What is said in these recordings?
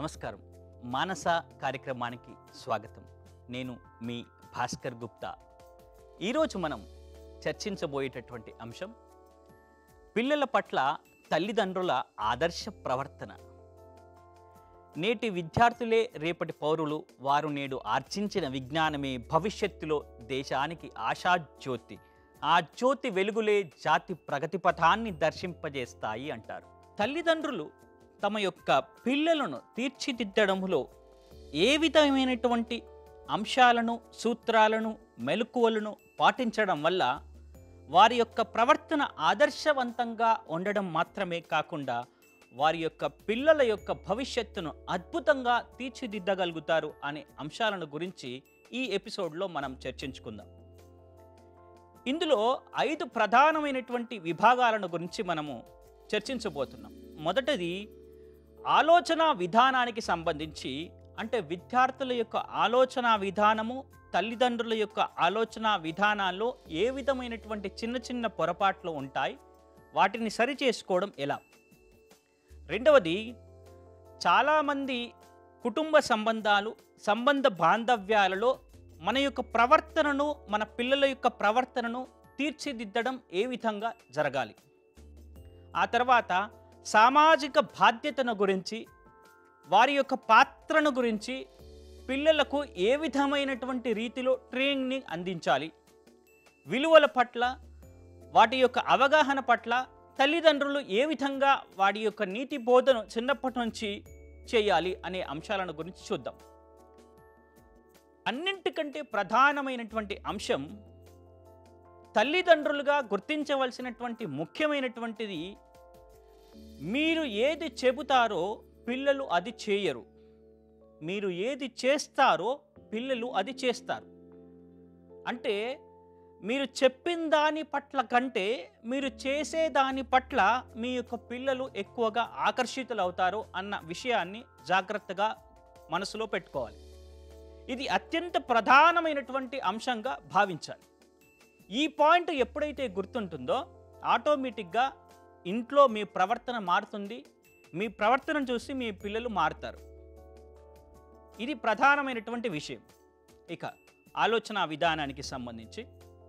నమస్కారం మానస కార్యక్రమానికి స్వాగతం నేను మీ భాస్కర్ గుప్తా ఈరోజు మనం చర్చించబోయేటటువంటి అంశం పిల్లల పట్ల తల్లిదండ్రుల ఆదర్శ ప్రవర్తన నేటి విద్యార్థులే రేపటి పౌరులు వారు నేడు ఆర్జించిన విజ్ఞానమే భవిష్యత్తులో దేశానికి ఆశాజ్యోతి ఆ జ్యోతి వెలుగులే జాతి ప్రగతి పథాన్ని దర్శింపజేస్తాయి అంటారు తల్లిదండ్రులు తమ యొక్క పిల్లలను తీర్చిదిద్దడంలో ఏ విధమైనటువంటి అంశాలను సూత్రాలను మెలకువలను పాటించడం వల్ల వారి యొక్క ప్రవర్తన ఆదర్శవంతంగా ఉండడం మాత్రమే కాకుండా వారి యొక్క పిల్లల యొక్క భవిష్యత్తును అద్భుతంగా తీర్చిదిద్దగలుగుతారు అనే అంశాలను గురించి ఈ ఎపిసోడ్లో మనం చర్చించుకుందాం ఇందులో ఐదు ప్రధానమైనటువంటి విభాగాలను గురించి మనము చర్చించబోతున్నాం మొదటిది ఆలోచన విధానానికి సంబంధించి అంటే విద్యార్థుల యొక్క ఆలోచన విధానము తల్లిదండ్రుల యొక్క ఆలోచన విధానాల్లో ఏ విధమైనటువంటి చిన్న చిన్న పొరపాట్లు ఉంటాయి వాటిని సరిచేసుకోవడం ఎలా రెండవది చాలామంది కుటుంబ సంబంధాలు సంబంధ బాంధవ్యాలలో మన యొక్క ప్రవర్తనను మన పిల్లల యొక్క ప్రవర్తనను తీర్చిదిద్దడం ఏ విధంగా జరగాలి ఆ తర్వాత సామాజిక బాధ్యతను గురించి వారి యొక్క పాత్రను గురించి పిల్లలకు ఏ విధమైనటువంటి రీతిలో ట్రైనింగ్ని అందించాలి విలువల పట్ల వాటి యొక్క అవగాహన పట్ల తల్లిదండ్రులు ఏ విధంగా వాడి యొక్క నీతి బోధను చిన్నప్పటి నుంచి చేయాలి అనే అంశాలను గురించి చూద్దాం అన్నింటికంటే ప్రధానమైనటువంటి అంశం తల్లిదండ్రులుగా గుర్తించవలసినటువంటి ముఖ్యమైనటువంటిది మీరు ఏది చెబుతారో పిల్లలు అది చేయరు మీరు ఏది చేస్తారో పిల్లలు అది చేస్తారు అంటే మీరు చెప్పిన దాని పట్ల కంటే మీరు చేసే దాని పట్ల మీ యొక్క పిల్లలు ఎక్కువగా ఆకర్షితులు అవుతారు అన్న విషయాన్ని జాగ్రత్తగా మనసులో పెట్టుకోవాలి ఇది అత్యంత ప్రధానమైనటువంటి అంశంగా భావించాలి ఈ పాయింట్ ఎప్పుడైతే గుర్తుంటుందో ఆటోమేటిక్గా ఇంట్లో మీ ప్రవర్తన మారుతుంది మీ ప్రవర్తనను చూసి మీ పిల్లలు మారుతారు ఇది ప్రధానమైనటువంటి విషయం ఇక ఆలోచన విధానానికి సంబంధించి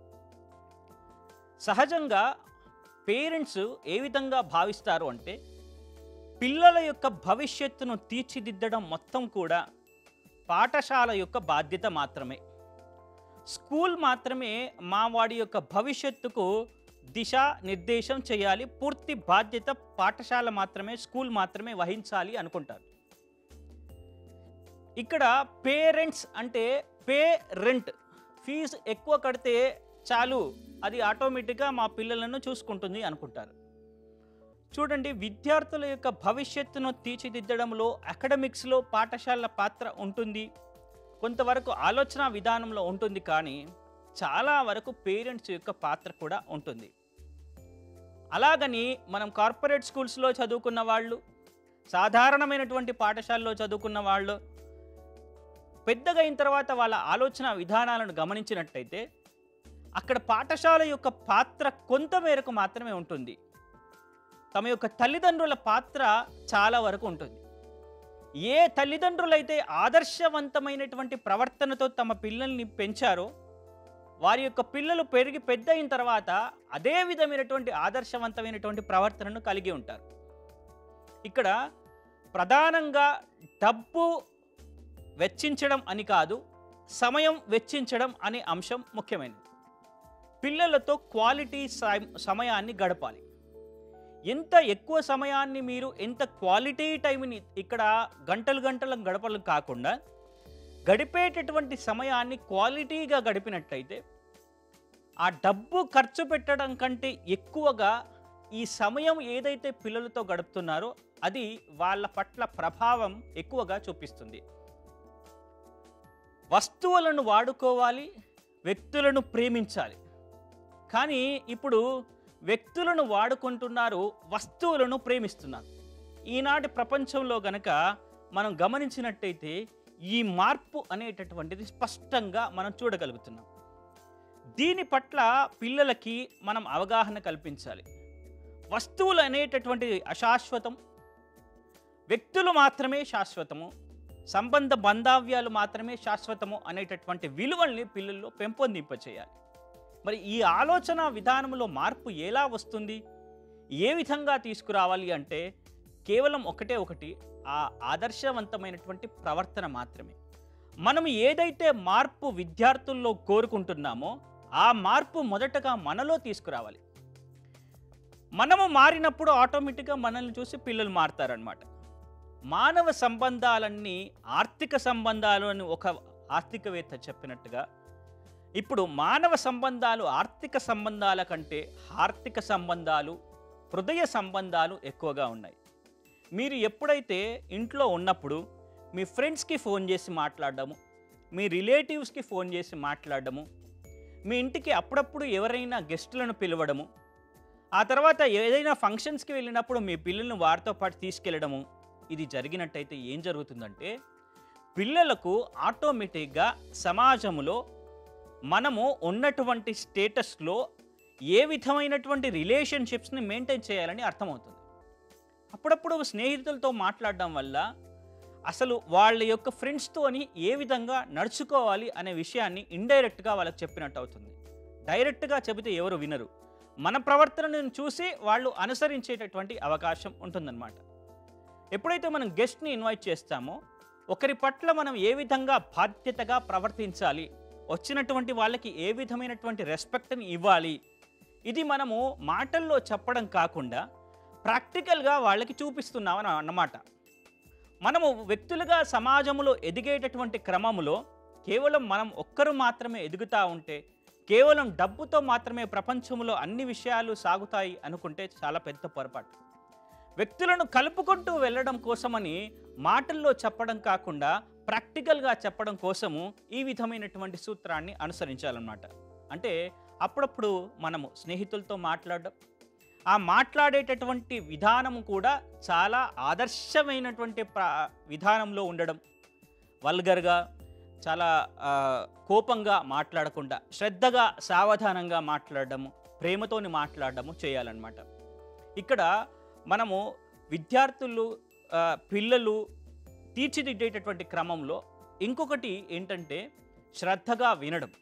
సహజంగా పేరెంట్స్ ఏ విధంగా భావిస్తారు అంటే పిల్లల యొక్క భవిష్యత్తును తీర్చిదిద్దడం మొత్తం కూడా పాఠశాల యొక్క బాధ్యత మాత్రమే స్కూల్ మాత్రమే మా వాడి యొక్క భవిష్యత్తుకు దిశ నిర్దేశం చేయాలి పూర్తి బాధ్యత పాఠశాల మాత్రమే స్కూల్ మాత్రమే వహించాలి అనుకుంటారు ఇక్కడ పేరెంట్స్ అంటే పే రెంట్ ఫీజు ఎక్కువ కడితే చాలు అది ఆటోమేటిక్గా మా పిల్లలను చూసుకుంటుంది అనుకుంటారు చూడండి విద్యార్థుల యొక్క భవిష్యత్తును తీర్చిదిద్దడంలో అకాడమిక్స్లో పాఠశాల పాత్ర ఉంటుంది కొంతవరకు ఆలోచన విధానంలో ఉంటుంది కానీ చాలా వరకు పేరెంట్స్ యొక్క పాత్ర కూడా ఉంటుంది అలాగని మనం కార్పొరేట్ స్కూల్స్లో చదువుకున్న వాళ్ళు సాధారణమైనటువంటి పాఠశాలలో చదువుకున్న వాళ్ళు పెద్దగా అయిన తర్వాత వాళ్ళ ఆలోచన విధానాలను గమనించినట్టయితే అక్కడ పాఠశాల యొక్క పాత్ర కొంత మేరకు మాత్రమే ఉంటుంది తమ యొక్క తల్లిదండ్రుల పాత్ర చాలా వరకు ఉంటుంది ఏ తల్లిదండ్రులైతే ఆదర్శవంతమైనటువంటి ప్రవర్తనతో తమ పిల్లల్ని పెంచారో వారి యొక్క పిల్లలు పెరిగి పెద్ద అయిన తర్వాత అదే విధమైనటువంటి ఆదర్శవంతమైనటువంటి ప్రవర్తనను కలిగి ఉంటారు ఇక్కడ ప్రధానంగా డబ్బు వెచ్చించడం అని కాదు సమయం వెచ్చించడం అనే అంశం ముఖ్యమైనది పిల్లలతో క్వాలిటీ సమ- సమయాన్ని గడపాలి ఎంత ఎక్కువ సమయాన్ని మీరు ఎంత క్వాలిటీ టైంని ఇక్కడ గంటలు గంటలు గడపలు కాకుండా గడిపేటటువంటి సమయాన్ని క్వాలిటీగా గడిపినట్టయితే ఆ డబ్బు ఖర్చు పెట్టడం కంటే ఎక్కువగా ఈ సమయం ఏదైతే పిల్లలతో గడుపుతున్నారో అది వాళ్ళ పట్ల ప్రభావం ఎక్కువగా చూపిస్తుంది వస్తువులను వాడుకోవాలి వ్యక్తులను ప్రేమించాలి కానీ ఇప్పుడు వ్యక్తులను వాడుకుంటున్నారు వస్తువులను ప్రేమిస్తున్నారు ఈనాటి ప్రపంచంలో గనక మనం గమనించినట్టయితే ఈ మార్పు అనేటటువంటిది స్పష్టంగా మనం చూడగలుగుతున్నాం దీని పట్ల పిల్లలకి మనం అవగాహన కల్పించాలి వస్తువులు అనేటటువంటిది అశాశ్వతం వ్యక్తులు మాత్రమే శాశ్వతము సంబంధ బంధావ్యాలు మాత్రమే శాశ్వతము అనేటటువంటి విలువల్ని పిల్లల్లో పెంపొందింపచేయాలి మరి ఈ ఆలోచన విధానంలో మార్పు ఎలా వస్తుంది ఏ విధంగా తీసుకురావాలి అంటే కేవలం ఒకటే ఒకటి ఆ ఆదర్శవంతమైనటువంటి ప్రవర్తన మాత్రమే మనం ఏదైతే మార్పు విద్యార్థుల్లో కోరుకుంటున్నామో ఆ మార్పు మొదటగా మనలో తీసుకురావాలి మనము మారినప్పుడు ఆటోమేటిక్గా మనల్ని చూసి పిల్లలు మారుతారనమాట మానవ సంబంధాలన్నీ ఆర్థిక సంబంధాలు అని ఒక ఆర్థికవేత్త చెప్పినట్టుగా ఇప్పుడు మానవ సంబంధాలు ఆర్థిక సంబంధాల కంటే ఆర్థిక సంబంధాలు హృదయ సంబంధాలు ఎక్కువగా ఉన్నాయి మీరు ఎప్పుడైతే ఇంట్లో ఉన్నప్పుడు మీ ఫ్రెండ్స్కి ఫోన్ చేసి మాట్లాడడము మీ రిలేటివ్స్కి ఫోన్ చేసి మాట్లాడడము మీ ఇంటికి అప్పుడప్పుడు ఎవరైనా గెస్టులను పిలవడము ఆ తర్వాత ఏదైనా ఫంక్షన్స్కి వెళ్ళినప్పుడు మీ పిల్లల్ని వారితో పాటు తీసుకెళ్ళడము ఇది జరిగినట్టయితే ఏం జరుగుతుందంటే పిల్లలకు ఆటోమేటిక్గా సమాజంలో మనము ఉన్నటువంటి స్టేటస్లో ఏ విధమైనటువంటి రిలేషన్షిప్స్ని మెయింటైన్ చేయాలని అర్థమవుతుంది అప్పుడప్పుడు స్నేహితులతో మాట్లాడడం వల్ల అసలు వాళ్ళ యొక్క ఫ్రెండ్స్తోని ఏ విధంగా నడుచుకోవాలి అనే విషయాన్ని ఇండైరెక్ట్గా వాళ్ళకి చెప్పినట్టు అవుతుంది డైరెక్ట్గా చెబితే ఎవరు వినరు మన ప్రవర్తనను చూసి వాళ్ళు అనుసరించేటటువంటి అవకాశం ఉంటుందన్నమాట ఎప్పుడైతే మనం గెస్ట్ని ఇన్వైట్ చేస్తామో ఒకరి పట్ల మనం ఏ విధంగా బాధ్యతగా ప్రవర్తించాలి వచ్చినటువంటి వాళ్ళకి ఏ విధమైనటువంటి రెస్పెక్ట్ని ఇవ్వాలి ఇది మనము మాటల్లో చెప్పడం కాకుండా ప్రాక్టికల్గా వాళ్ళకి చూపిస్తున్నామని అన్నమాట మనము వ్యక్తులుగా సమాజంలో ఎదిగేటటువంటి క్రమంలో కేవలం మనం ఒక్కరు మాత్రమే ఎదుగుతూ ఉంటే కేవలం డబ్బుతో మాత్రమే ప్రపంచంలో అన్ని విషయాలు సాగుతాయి అనుకుంటే చాలా పెద్ద పొరపాటు వ్యక్తులను కలుపుకుంటూ వెళ్ళడం కోసమని మాటల్లో చెప్పడం కాకుండా ప్రాక్టికల్గా చెప్పడం కోసము ఈ విధమైనటువంటి సూత్రాన్ని అనుసరించాలన్నమాట అంటే అప్పుడప్పుడు మనము స్నేహితులతో మాట్లాడడం ఆ మాట్లాడేటటువంటి విధానం కూడా చాలా ఆదర్శమైనటువంటి ప్ర విధానంలో ఉండడం వల్గర్గా చాలా ఆ, కోపంగా మాట్లాడకుండా శ్రద్ధగా సావధానంగా మాట్లాడడము ప్రేమతోని మాట్లాడడము చేయాలన్నమాట ఇక్కడ మనము విద్యార్థులు ఆ, పిల్లలు తీర్చిదిద్దేటటువంటి క్రమంలో ఇంకొకటి ఏంటంటే శ్రద్ధగా వినడం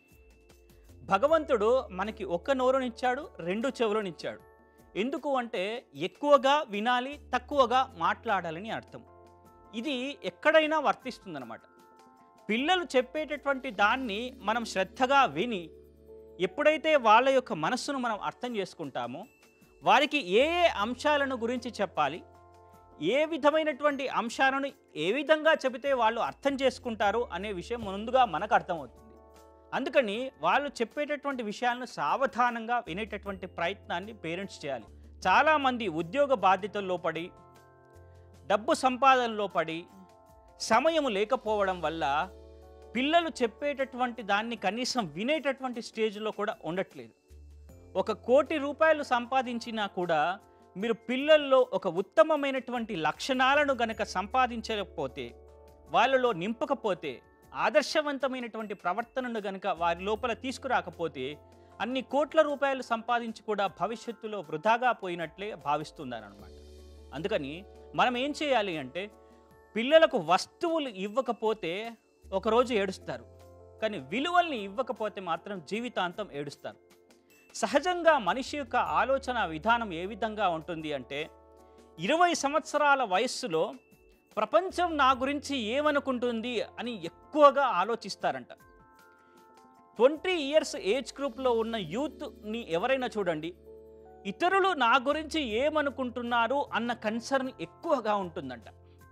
భగవంతుడు మనకి ఒక్క నోరునిచ్చాడు రెండు చెవులనిచ్చాడు ఎందుకు అంటే ఎక్కువగా వినాలి తక్కువగా మాట్లాడాలని అర్థం ఇది ఎక్కడైనా వర్తిస్తుందన్నమాట పిల్లలు చెప్పేటటువంటి దాన్ని మనం శ్రద్ధగా విని ఎప్పుడైతే వాళ్ళ యొక్క మనస్సును మనం అర్థం చేసుకుంటామో వారికి ఏ ఏ అంశాలను గురించి చెప్పాలి ఏ విధమైనటువంటి అంశాలను ఏ విధంగా చెబితే వాళ్ళు అర్థం చేసుకుంటారు అనే విషయం ముందుగా మనకు అర్థమవుతుంది అందుకని వాళ్ళు చెప్పేటటువంటి విషయాలను సావధానంగా వినేటటువంటి ప్రయత్నాన్ని పేరెంట్స్ చేయాలి చాలామంది ఉద్యోగ బాధ్యతల్లో పడి డబ్బు సంపాదనలో పడి సమయం లేకపోవడం వల్ల పిల్లలు చెప్పేటటువంటి దాన్ని కనీసం వినేటటువంటి స్టేజ్లో కూడా ఉండట్లేదు ఒక కోటి రూపాయలు సంపాదించినా కూడా మీరు పిల్లల్లో ఒక ఉత్తమమైనటువంటి లక్షణాలను గనక సంపాదించకపోతే వాళ్ళలో నింపకపోతే ఆదర్శవంతమైనటువంటి ప్రవర్తనను గనక వారి లోపల తీసుకురాకపోతే అన్ని కోట్ల రూపాయలు సంపాదించి కూడా భవిష్యత్తులో వృధాగా పోయినట్లే భావిస్తున్నారనమాట అందుకని మనం ఏం చేయాలి అంటే పిల్లలకు వస్తువులు ఇవ్వకపోతే ఒకరోజు ఏడుస్తారు కానీ విలువల్ని ఇవ్వకపోతే మాత్రం జీవితాంతం ఏడుస్తారు సహజంగా మనిషి యొక్క ఆలోచన విధానం ఏ విధంగా ఉంటుంది అంటే ఇరవై సంవత్సరాల వయస్సులో ప్రపంచం నా గురించి ఏమనుకుంటుంది అని ఎక్కువగా ఆలోచిస్తారంట ట్వంటీ ఇయర్స్ ఏజ్ గ్రూప్లో ఉన్న యూత్ని ఎవరైనా చూడండి ఇతరులు నా గురించి ఏమనుకుంటున్నారు అన్న కన్సర్న్ ఎక్కువగా ఉంటుందంట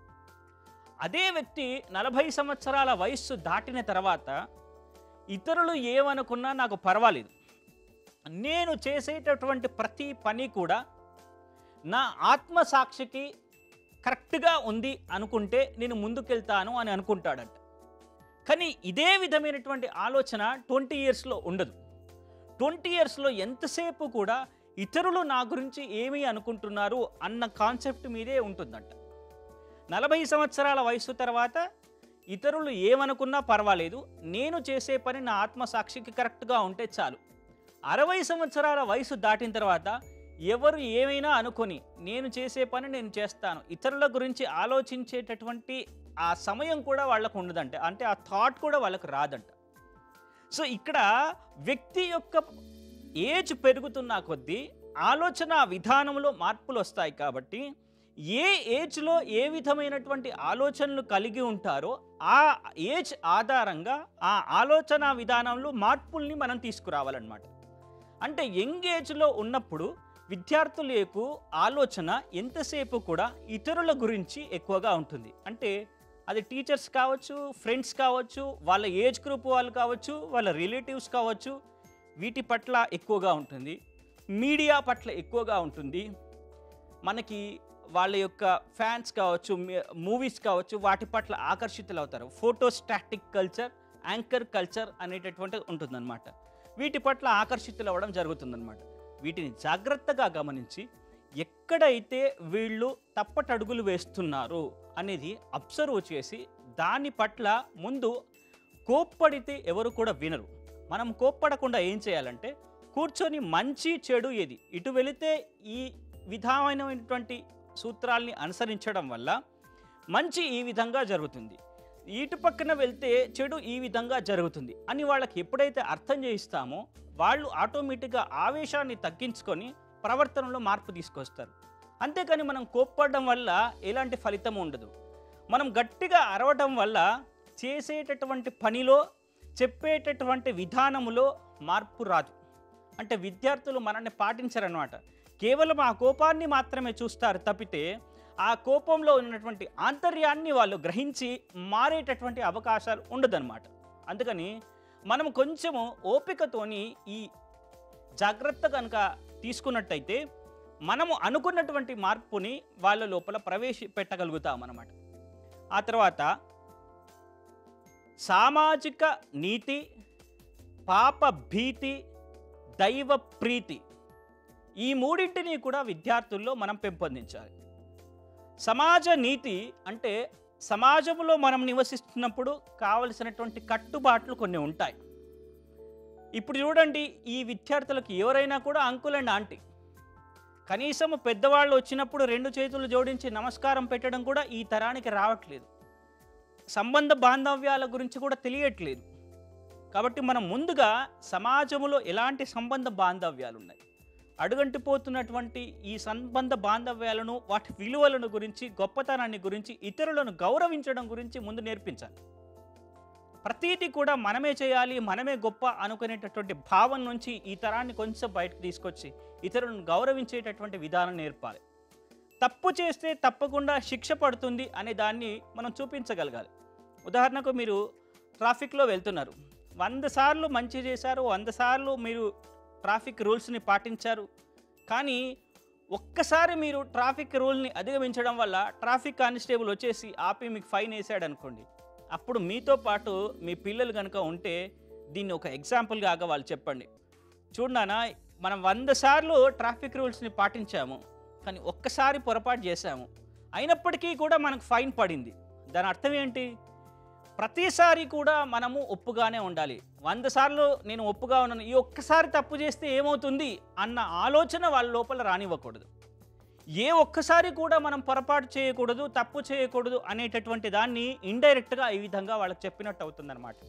అదే వ్యక్తి నలభై సంవత్సరాల వయస్సు దాటిన తర్వాత ఇతరులు ఏమనుకున్నా నాకు పర్వాలేదు నేను చేసేటటువంటి ప్రతి పని కూడా నా ఆత్మసాక్షికి కరెక్ట్గా ఉంది అనుకుంటే నేను ముందుకెళ్తాను అని అనుకుంటాడంట కానీ ఇదే విధమైనటువంటి ఆలోచన ట్వంటీ ఇయర్స్లో ఉండదు ట్వంటీ ఇయర్స్లో ఎంతసేపు కూడా ఇతరులు నా గురించి ఏమి అనుకుంటున్నారు అన్న కాన్సెప్ట్ మీదే ఉంటుందంట నలభై సంవత్సరాల వయసు తర్వాత ఇతరులు ఏమనుకున్నా పర్వాలేదు నేను చేసే పని నా ఆత్మసాక్షికి కరెక్ట్గా ఉంటే చాలు అరవై సంవత్సరాల వయసు దాటిన తర్వాత ఎవరు ఏమైనా అనుకొని నేను చేసే పని నేను చేస్తాను ఇతరుల గురించి ఆలోచించేటటువంటి ఆ సమయం కూడా వాళ్ళకు ఉండదంట అంటే ఆ థాట్ కూడా వాళ్ళకు రాదంట సో ఇక్కడ వ్యక్తి యొక్క ఏజ్ పెరుగుతున్న కొద్దీ ఆలోచన విధానంలో మార్పులు వస్తాయి కాబట్టి ఏ ఏజ్లో ఏ విధమైనటువంటి ఆలోచనలు కలిగి ఉంటారో ఆ ఏజ్ ఆధారంగా ఆ ఆలోచన విధానంలో మార్పుల్ని మనం తీసుకురావాలన్నమాట అంటే యంగ్ ఏజ్లో ఉన్నప్పుడు విద్యార్థుల యొక్క ఆలోచన ఎంతసేపు కూడా ఇతరుల గురించి ఎక్కువగా ఉంటుంది అంటే అది టీచర్స్ కావచ్చు ఫ్రెండ్స్ కావచ్చు వాళ్ళ ఏజ్ గ్రూప్ వాళ్ళు కావచ్చు వాళ్ళ రిలేటివ్స్ కావచ్చు వీటి పట్ల ఎక్కువగా ఉంటుంది మీడియా పట్ల ఎక్కువగా ఉంటుంది మనకి వాళ్ళ యొక్క ఫ్యాన్స్ కావచ్చు మూవీస్ కావచ్చు వాటి పట్ల ఆకర్షితులు అవుతారు ఫోటోస్టాటిక్ కల్చర్ యాంకర్ కల్చర్ అనేటటువంటి ఉంటుందన్నమాట వీటి పట్ల ఆకర్షితులు అవ్వడం జరుగుతుందన్నమాట వీటిని జాగ్రత్తగా గమనించి ఎక్కడైతే వీళ్ళు తప్పటడుగులు వేస్తున్నారు అనేది అబ్జర్వ్ చేసి దాని పట్ల ముందు కోప్పడితే ఎవరు కూడా వినరు మనం కోప్పడకుండా ఏం చేయాలంటే కూర్చొని మంచి చెడు ఏది ఇటు వెళితే ఈ విధమైనటువంటి సూత్రాల్ని అనుసరించడం వల్ల మంచి ఈ విధంగా జరుగుతుంది ఇటు పక్కన వెళ్తే చెడు ఈ విధంగా జరుగుతుంది అని వాళ్ళకి ఎప్పుడైతే అర్థం చేయిస్తామో వాళ్ళు ఆటోమేటిక్గా ఆవేశాన్ని తగ్గించుకొని ప్రవర్తనలో మార్పు తీసుకొస్తారు అంతేకాని మనం కోప్పడడం వల్ల ఎలాంటి ఫలితం ఉండదు మనం గట్టిగా అరవడం వల్ల చేసేటటువంటి పనిలో చెప్పేటటువంటి విధానములో మార్పు రాదు అంటే విద్యార్థులు మనల్ని పాటించరనమాట కేవలం ఆ కోపాన్ని మాత్రమే చూస్తారు తప్పితే ఆ కోపంలో ఉన్నటువంటి ఆంతర్యాన్ని వాళ్ళు గ్రహించి మారేటటువంటి అవకాశాలు ఉండదన్నమాట అందుకని మనం కొంచెము ఓపికతోని ఈ జాగ్రత్త కనుక తీసుకున్నట్టయితే మనము అనుకున్నటువంటి మార్పుని వాళ్ళ లోపల ప్రవేశపెట్టగలుగుతాం అన్నమాట ఆ తర్వాత సామాజిక నీతి పాప భీతి దైవ ప్రీతి ఈ మూడింటిని కూడా విద్యార్థుల్లో మనం పెంపొందించాలి సమాజ నీతి అంటే సమాజంలో మనం నివసిస్తున్నప్పుడు కావలసినటువంటి కట్టుబాట్లు కొన్ని ఉంటాయి ఇప్పుడు చూడండి ఈ విద్యార్థులకు ఎవరైనా కూడా అంకుల్ అండ్ ఆంటీ కనీసం పెద్దవాళ్ళు వచ్చినప్పుడు రెండు చేతులు జోడించి నమస్కారం పెట్టడం కూడా ఈ తరానికి రావట్లేదు సంబంధ బాంధవ్యాల గురించి కూడా తెలియట్లేదు కాబట్టి మనం ముందుగా సమాజంలో ఎలాంటి సంబంధ బాంధవ్యాలు ఉన్నాయి అడుగంటిపోతున్నటువంటి ఈ సంబంధ బాంధవ్యాలను వాటి విలువలను గురించి గొప్పతనాన్ని గురించి ఇతరులను గౌరవించడం గురించి ముందు నేర్పించాలి ప్రతీది కూడా మనమే చేయాలి మనమే గొప్ప అనుకునేటటువంటి భావం నుంచి ఈ తరాన్ని కొంచెం బయటకు తీసుకొచ్చి ఇతరులను గౌరవించేటటువంటి విధానం నేర్పాలి తప్పు చేస్తే తప్పకుండా శిక్ష పడుతుంది అనే దాన్ని మనం చూపించగలగాలి ఉదాహరణకు మీరు ట్రాఫిక్లో వెళ్తున్నారు వంద సార్లు మంచి చేశారు వంద సార్లు మీరు ట్రాఫిక్ రూల్స్ని పాటించారు కానీ ఒక్కసారి మీరు ట్రాఫిక్ రూల్ని అధిగమించడం వల్ల ట్రాఫిక్ కానిస్టేబుల్ వచ్చేసి ఆపి మీకు ఫైన్ వేసాడు అనుకోండి అప్పుడు మీతో పాటు మీ పిల్లలు కనుక ఉంటే దీన్ని ఒక ఎగ్జాంపుల్గా వాళ్ళు చెప్పండి చూడనా మనం వంద సార్లు ట్రాఫిక్ రూల్స్ని పాటించాము కానీ ఒక్కసారి పొరపాటు చేశాము అయినప్పటికీ కూడా మనకు ఫైన్ పడింది దాని అర్థం ఏంటి ప్రతిసారి కూడా మనము ఒప్పుగానే ఉండాలి వంద సార్లు నేను ఒప్పుగా ఉన్నాను ఈ ఒక్కసారి తప్పు చేస్తే ఏమవుతుంది అన్న ఆలోచన వాళ్ళ లోపల రానివ్వకూడదు ఏ ఒక్కసారి కూడా మనం పొరపాటు చేయకూడదు తప్పు చేయకూడదు అనేటటువంటి దాన్ని ఇండైరెక్ట్గా ఈ విధంగా వాళ్ళకి చెప్పినట్టు అవుతుందన్నమాట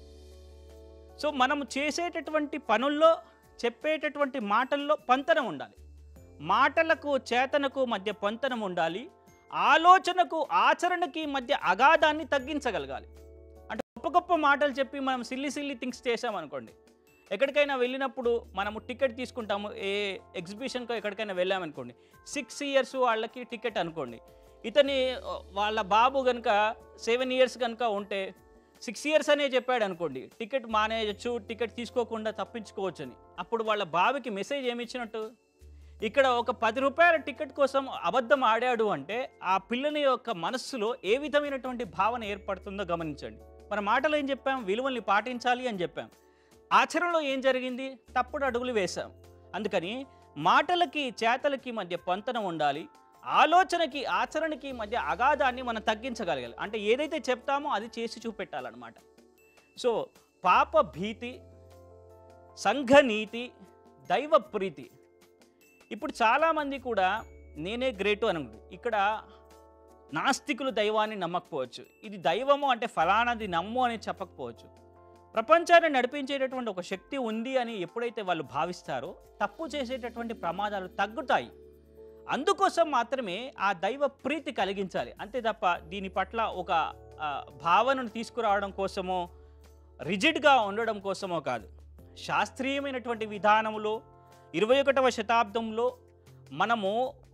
సో మనం చేసేటటువంటి పనుల్లో చెప్పేటటువంటి మాటల్లో పంతనం ఉండాలి మాటలకు చేతనకు మధ్య పొంతనం ఉండాలి ఆలోచనకు ఆచరణకి మధ్య అగాధాన్ని తగ్గించగలగాలి అంటే గొప్ప గొప్ప మాటలు చెప్పి మనం సిల్లి సిల్లి థింగ్స్ చేసామనుకోండి ఎక్కడికైనా వెళ్ళినప్పుడు మనము టికెట్ తీసుకుంటాము ఏ ఎగ్జిబిషన్కో ఎక్కడికైనా వెళ్ళామనుకోండి సిక్స్ ఇయర్స్ వాళ్ళకి టికెట్ అనుకోండి ఇతని ఆ, వాళ్ళ బాబు కనుక సెవెన్ ఇయర్స్ కనుక ఉంటే సిక్స్ ఇయర్స్ అనే చెప్పాడు అనుకోండి టికెట్ మానేయచ్చు టికెట్ తీసుకోకుండా తప్పించుకోవచ్చు అని అప్పుడు వాళ్ళ బాబుకి మెసేజ్ ఏమి ఇచ్చినట్టు ఇక్కడ ఒక పది రూపాయల టికెట్ కోసం అబద్ధం ఆడాడు అంటే ఆ పిల్లని యొక్క మనస్సులో ఏ విధమైనటువంటి భావన ఏర్పడుతుందో గమనించండి మన మాటలో ఏం చెప్పాం విలువల్ని పాటించాలి అని చెప్పాం ఆచరణలో ఏం జరిగింది తప్పుడు అడుగులు వేశాం అందుకని మాటలకి చేతలకి మధ్య పొంతన ఉండాలి ఆలోచనకి ఆచరణకి మధ్య అగాధాన్ని మనం తగ్గించగలగాలి అంటే ఏదైతే చెప్తామో అది చేసి చూపెట్టాలన్నమాట సో పాప భీతి సంఘనీతి దైవ ప్రీతి ఇప్పుడు చాలామంది కూడా నేనే గ్రేటు అని అనుకుంటారు. ఇక్కడ నాస్తికులు దైవాన్ని నమ్మకపోవచ్చు ఇది దైవము అంటే ఫలానాది నమ్ము అని చెప్పకపోవచ్చు ప్రపంచాన్ని నడిపించేటటువంటి ఒక శక్తి ఉంది అని ఎప్పుడైతే వాళ్ళు భావిస్తారో తప్పు చేసేటటువంటి ప్రమాదాలు తగ్గుతాయి అందుకోసం మాత్రమే ఆ దైవ ప్రీతి కలిగించాలి అంతే తప్ప దీని పట్ల ఒక ఆ, భావనను తీసుకురావడం కోసమో రిజిడ్గా ఉండడం కోసమో కాదు శాస్త్రీయమైనటువంటి విధానంలో ఇరవై ఒకటవ శతాబ్దంలో మనము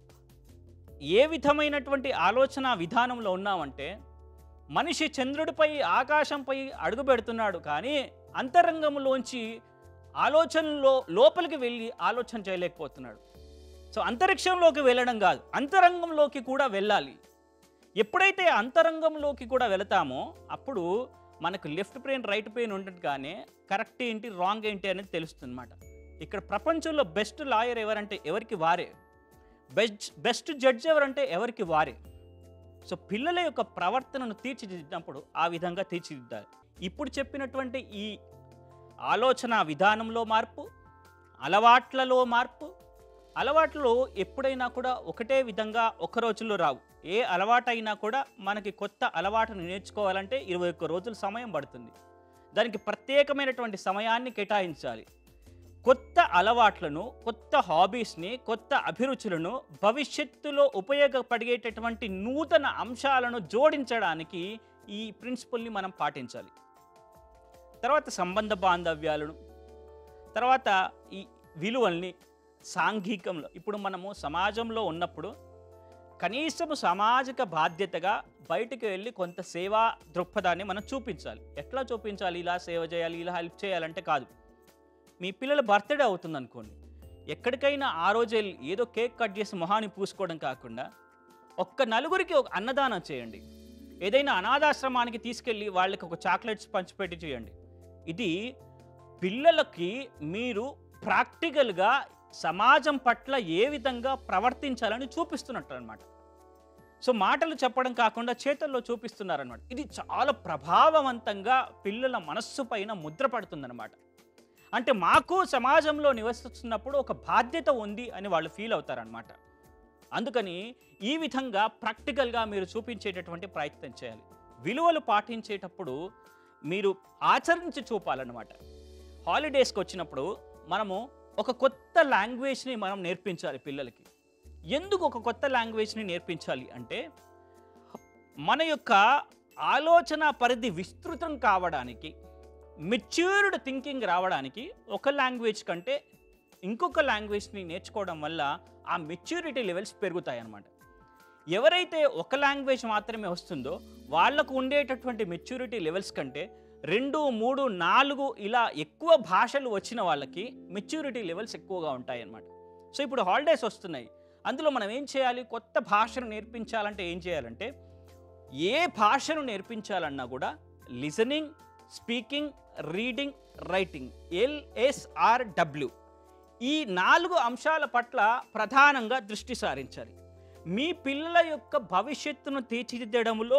ఏ విధమైనటువంటి ఆలోచన విధానంలో ఉన్నామంటే మనిషి చంద్రుడిపై ఆకాశంపై అడుగు పెడుతున్నాడు కానీ అంతరంగంలోంచి ఆలోచనలో లోపలికి వెళ్ళి ఆలోచన చేయలేకపోతున్నాడు సో అంతరిక్షంలోకి వెళ్ళడం కాదు అంతరంగంలోకి కూడా వెళ్ళాలి ఎప్పుడైతే అంతరంగంలోకి కూడా వెళతామో అప్పుడు మనకు లెఫ్ట్ బ్రెయిన్ రైట్ బ్రెయిన్ ఉండగానే కరెక్ట్ ఏంటి రాంగ్ ఏంటి అనేది తెలుస్తుంది అనమాట ఇక్కడ ప్రపంచంలో బెస్ట్ లాయర్ ఎవరంటే ఎవరికి వారే బెస్ట్ బెస్ట్ జడ్జ్ ఎవరంటే ఎవరికి వారే సో పిల్లల యొక్క ప్రవర్తనను తీర్చిదిద్దినప్పుడు ఆ విధంగా తీర్చిదిద్దాలి ఇప్పుడు చెప్పినటువంటి ఈ ఆలోచన విధానంలో మార్పు అలవాట్లలో మార్పు అలవాట్లు ఎప్పుడైనా కూడా ఒకటే విధంగా ఒక రోజుల్లో రావు ఏ అలవాటైనా కూడా మనకి కొత్త అలవాటును నేర్చుకోవాలంటే ఇరవై ఒక్క రోజుల సమయం పడుతుంది దానికి ప్రత్యేకమైనటువంటి సమయాన్ని కేటాయించాలి కొత్త అలవాట్లను కొత్త హాబీస్ని కొత్త అభిరుచులను భవిష్యత్తులో ఉపయోగపడేటటువంటి నూతన అంశాలను జోడించడానికి ఈ ప్రిన్సిపల్ని మనం పాటించాలి తర్వాత సంబంధ బాంధవ్యాలను తర్వాత ఈ విలువల్ని సాంఘికంలో ఇప్పుడు మనము సమాజంలో ఉన్నప్పుడు కనీసం సామాజిక బాధ్యతగా బయటికి వెళ్ళి కొంత సేవా దృక్పథాన్ని మనం చూపించాలి ఎట్లా చూపించాలి ఇలా సేవ చేయాలి ఇలా హెల్ప్ చేయాలంటే కాదు మీ పిల్లల బర్త్డే అవుతుంది అనుకోండి ఎక్కడికైనా ఆ రోజు వెళ్ళి ఏదో కేక్ కట్ చేసి మొహాన్ని పూసుకోవడం కాకుండా ఒక్క నలుగురికి ఒక అన్నదానం చేయండి ఏదైనా అనాథాశ్రమానికి తీసుకెళ్ళి వాళ్ళకి ఒక చాక్లెట్స్ పంచిపెట్టి చేయండి ఇది పిల్లలకి మీరు ప్రాక్టికల్గా సమాజం పట్ల ఏ విధంగా ప్రవర్తించాలని చూపిస్తున్నట్టు అనమాట సో మాటలు చెప్పడం కాకుండా చేతల్లో చూపిస్తున్నారనమాట ఇది చాలా ప్రభావవంతంగా పిల్లల మనస్సు పైన ముద్ర పడుతుందన్నమాట అంటే మాకు సమాజంలో నివసిస్తున్నప్పుడు ఒక బాధ్యత ఉంది అని వాళ్ళు ఫీల్ అవుతారనమాట అందుకని ఈ విధంగా ప్రాక్టికల్గా మీరు చూపించేటటువంటి ప్రయత్నం చేయాలి విలువలు పాటించేటప్పుడు మీరు ఆచరించి చూపాలన్నమాట హాలిడేస్కి వచ్చినప్పుడు మనము ఒక కొత్త లాంగ్వేజ్ని మనం నేర్పించాలి పిల్లలకి ఎందుకు ఒక కొత్త లాంగ్వేజ్ని నేర్పించాలి అంటే మన యొక్క ఆలోచన పరిధి విస్తృతం కావడానికి మెచ్యూర్డ్ థింకింగ్ రావడానికి ఒక లాంగ్వేజ్ కంటే ఇంకొక లాంగ్వేజ్ని నేర్చుకోవడం వల్ల ఆ మెచ్యూరిటీ లెవెల్స్ పెరుగుతాయి అన్నమాట ఎవరైతే ఒక లాంగ్వేజ్ మాత్రమే వస్తుందో వాళ్లకు ఉండేటటువంటి మెచ్యూరిటీ లెవెల్స్ కంటే రెండు మూడు నాలుగు ఇలా ఎక్కువ భాషలు వచ్చిన వాళ్ళకి మెచ్యూరిటీ లెవెల్స్ ఎక్కువగా ఉంటాయి అన్నమాట సో ఇప్పుడు హాలిడేస్ వస్తున్నాయి అందులో మనం ఏం చేయాలి కొత్త భాషను నేర్పించాలంటే ఏం చేయాలంటే ఏ భాషను నేర్పించాలన్నా కూడా listening speaking reading writing LSRW ఈ నాలుగు అంశాల పట్ల ప్రధానంగా దృష్టి సారించాలి మీ పిల్లల యొక్క భవిష్యత్తును తీర్చిదిద్దడంలో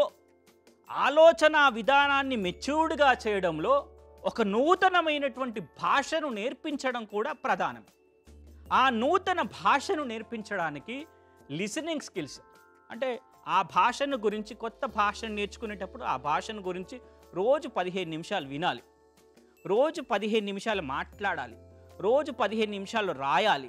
ఆలోచన విధానాన్ని మెచ్యూర్డ్గా చేయడంలో ఒక నూతనమైనటువంటి భాషను నేర్పించడం కూడా ప్రధానం ఆ నూతన భాషను నేర్పించడానికి లిసనింగ్ స్కిల్స్ అంటే ఆ భాషను గురించి కొత్త భాషను నేర్చుకునేటప్పుడు ఆ భాషను గురించి రోజు పదిహేను నిమిషాలు వినాలి రోజు పదిహేను నిమిషాలు మాట్లాడాలి రోజు పదిహేను నిమిషాలు రాయాలి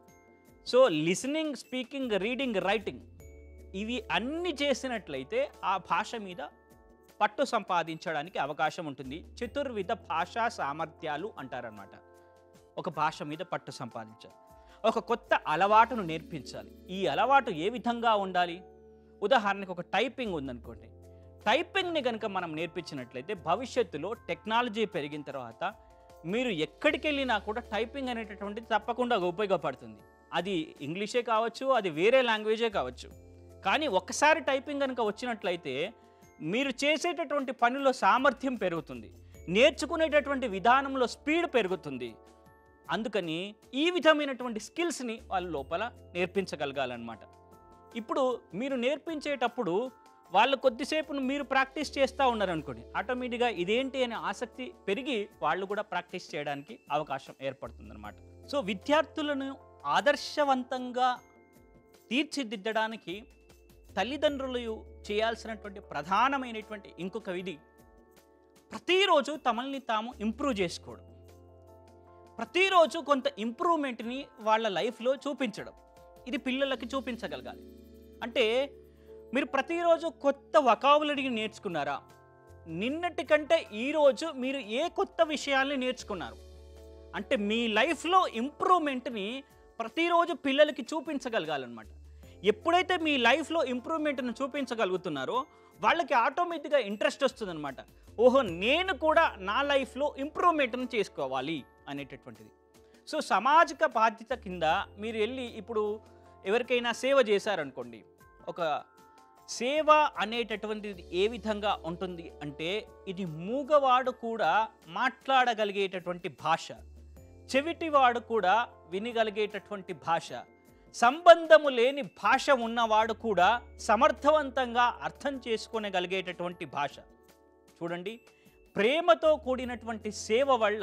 so listening speaking reading writing ఇవి అన్ని చేసినట్లయితే ఆ భాష మీద పట్టు సంపాదించడానికి అవకాశం ఉంటుంది చతుర్విధ భాషా సామర్థ్యాలు అంటారనమాట ఒక భాష మీద పట్టు సంపాదించాలి ఒక కొత్త అలవాటును నేర్పించాలి ఈ అలవాటు ఏ విధంగా ఉండాలి ఉదాహరణకు ఒక టైపింగ్ ఉందనుకోండి టైపింగ్ని కనుక మనం నేర్పించినట్లయితే భవిష్యత్తులో టెక్నాలజీ పెరిగిన తర్వాత మీరు ఎక్కడికి వెళ్ళినా కూడా టైపింగ్ అనేటటువంటిది తప్పకుండా ఉపయోగపడుతుంది అది ఇంగ్లీషే కావచ్చు అది వేరే లాంగ్వేజే కావచ్చు కానీ ఒక్కసారి టైపింగ్ కనుక వచ్చినట్లయితే మీరు చేసేటటువంటి పనిలో సామర్థ్యం పెరుగుతుంది నేర్చుకునేటటువంటి విధానంలో స్పీడ్ పెరుగుతుంది అందుకని ఈ విధమైనటువంటి స్కిల్స్ని వాళ్ళ లోపల నేర్పించగలగాలన్నమాట ఇప్పుడు మీరు నేర్పించేటప్పుడు వాళ్ళు కొద్దిసేపు మీరు ప్రాక్టీస్ చేస్తూ ఉన్నారనుకోండి ఆటోమేటిక్గా ఇదేంటి అనే ఆసక్తి పెరిగి వాళ్ళు కూడా ప్రాక్టీస్ చేయడానికి అవకాశం ఏర్పడుతుందన్నమాట సో విద్యార్థులను ఆదర్శవంతంగా తీర్చిదిద్దడానికి తల్లిదండ్రులు చేయాల్సినటువంటి ప్రధానమైనటువంటి ఇంకొక విధి ప్రతిరోజు తమల్ని తాము ఇంప్రూవ్ చేసుకోవడం ప్రతిరోజు కొంత ఇంప్రూవ్మెంట్ని వాళ్ళ లైఫ్లో చూపించడం ఇది పిల్లలకి చూపించగలగాలి అంటే మీరు ప్రతిరోజు కొత్త వకాబులరీని నేర్చుకున్నారా నిన్నటి కంటే ఈరోజు మీరు ఏ కొత్త విషయాల్ని నేర్చుకున్నారు అంటే మీ లైఫ్లో ఇంప్రూవ్మెంట్ని ప్రతిరోజు పిల్లలకి చూపించగలగాలన్నమాట ఎప్పుడైతే మీ లైఫ్లో ఇంప్రూవ్మెంట్ని చూపించగలుగుతున్నారో వాళ్ళకి ఆటోమేటిక్గా ఇంట్రెస్ట్ వస్తుందన్నమాట ఓహో నేను కూడా నా లైఫ్లో ఇంప్రూవ్మెంట్ని చేసుకోవాలి అనేటటువంటిది సో సామాజిక బాధ్యత కింద మీరు వెళ్ళి ఇప్పుడు ఎవరికైనా సేవ చేశారనుకోండి ఒక సేవ అనేటటువంటిది ఏ విధంగా ఉంటుంది అంటే ఇది మూగవాడు కూడా మాట్లాడగలిగేటటువంటి భాష చెవిటివాడు కూడా వినగలిగేటటువంటి భాష సంబంధము లేని భాష ఉన్నవాడు కూడా సమర్థవంతంగా అర్థం చేసుకోగలిగేటటువంటి భాష చూడండి ప్రేమతో కూడినటువంటి సేవ వల్ల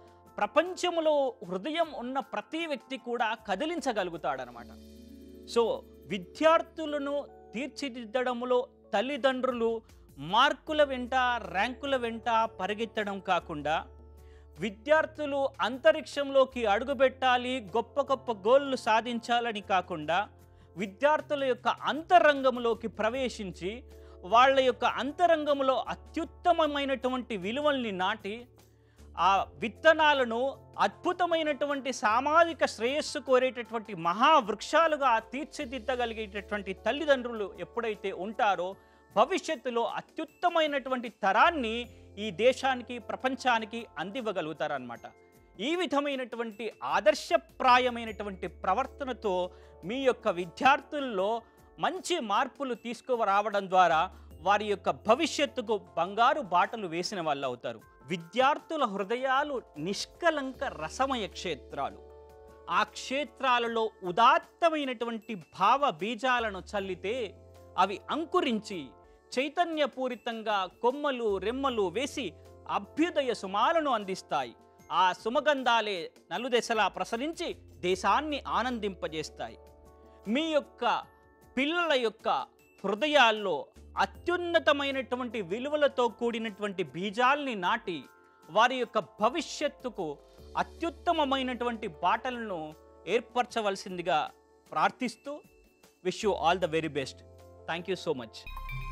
ప్రపంచంలో హృదయం ఉన్న ప్రతి వ్యక్తి కూడా కదిలించగలుగుతాడనమాట సో విద్యార్థులను తీర్చిదిద్దడంలో తల్లిదండ్రులు మార్కుల వెంట ర్యాంకుల వెంట పరిగెత్తడం కాకుండా విద్యార్థులు అంతరిక్షంలోకి అడుగుపెట్టాలి గొప్ప గొప్ప గోళ్ళు సాధించాలని కాకుండా విద్యార్థుల యొక్క అంతరంగంలోకి ప్రవేశించి వాళ్ళ యొక్క అంతరంగంలో అత్యుత్తమమైనటువంటి విలువల్ని నాటి ఆ విత్తనాలను అద్భుతమైనటువంటి సామాజిక శ్రేయస్సు కోరేటటువంటి మహావృక్షాలుగా తీర్చిదిద్దగలిగేటటువంటి తల్లిదండ్రులు ఎప్పుడైతే ఉంటారో భవిష్యత్తులో అత్యుత్తమైనటువంటి తరాన్ని ఈ దేశానికి ప్రపంచానికి అందివ్వగలుగుతారనమాట ఈ విధమైనటువంటి ఆదర్శప్రాయమైనటువంటి ప్రవర్తనతో మీ యొక్క విద్యార్థుల్లో మంచి మార్పులు తీసుకురావడం ద్వారా వారి యొక్క భవిష్యత్తుకు బంగారు బాటలు వేసిన వాళ్ళు అవుతారు విద్యార్థుల హృదయాలు నిష్కలంక రసమయ క్షేత్రాలు ఆ క్షేత్రాలలో ఉదాత్తమైనటువంటి భావ బీజాలను చల్లితే అవి అంకురించి చైతన్యపూరితంగా కొమ్మలు రెమ్మలు వేసి అభ్యుదయ సుమాలను అందిస్తాయి ఆ సుమగంధాలే నలుదెసలా ప్రసరించి దేశాన్ని ఆనందింపజేస్తాయి మీ యొక్క పిల్లల యొక్క హృదయాల్లో అత్యున్నతమైనటువంటి విలువలతో కూడినటువంటి బీజాల్ని నాటి వారి యొక్క భవిష్యత్తుకు అత్యుత్తమమైనటువంటి బాటలను ఏర్పరచవలసిందిగా ప్రార్థిస్తూ wish you all the very best thank you so much